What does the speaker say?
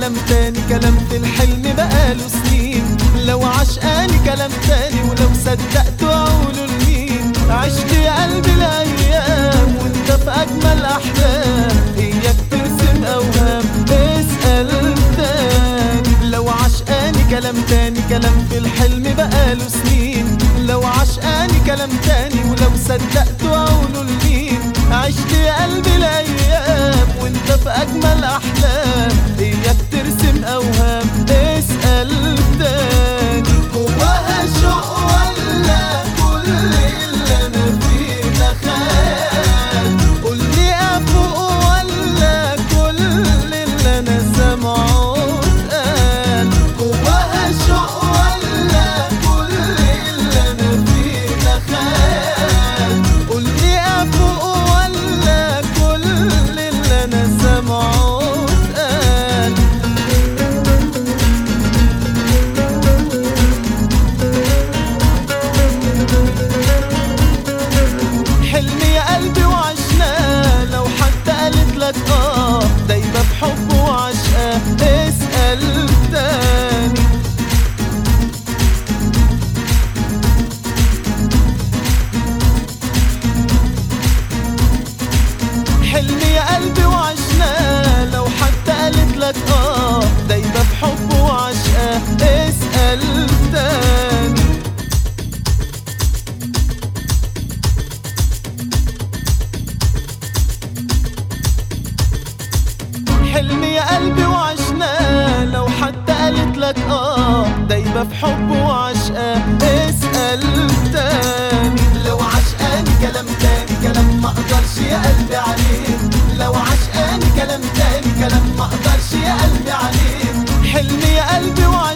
كلام تاني كلام في الحلم بقاله سنين لو عشقاني كلام تاني ولو صدقت اقوله لمين عشت يا قلبي الايام وانت في اجمل احلام اياك ترسم اوهام اسال تاني لو عشقاني كلام تاني كلام في الحلم بقاله سنين لو عشقاني كلام تاني ولو صدقت اقوله لمين عشت يا قلبي الايام وانت في اجمل احلام اياك ترسم اوهام اسال تاني جواها شوق ولا كل اللي انا فيه ده خيال قولي افوق ولا كل اللي انا سامعه اتقال جواها شوق ولا كل اللي انا فيه ده خيال قولي افوق ولا كل اللي انا سامعه اتقال حلمي يا قلبي وعشناه لو حتى قالت لك اه دايبه بحب وعشقاه اسال تاني حلمي يا قلبي وعشناه لو حتى قالت لك اه دايبه بحب وعشقاه اسال تاني حلمي يا قلبي وعشناه لو حتى قالت لك اه دايبه في حب وعشقاه اسال تاني لو عشقاني كلام تاني كلام ما اقدرش يا قلبي عليه لو عشقاني كلام تاني كلام ما اقدرش يا قلبي عليه حلمي يا قلبي وعشقاه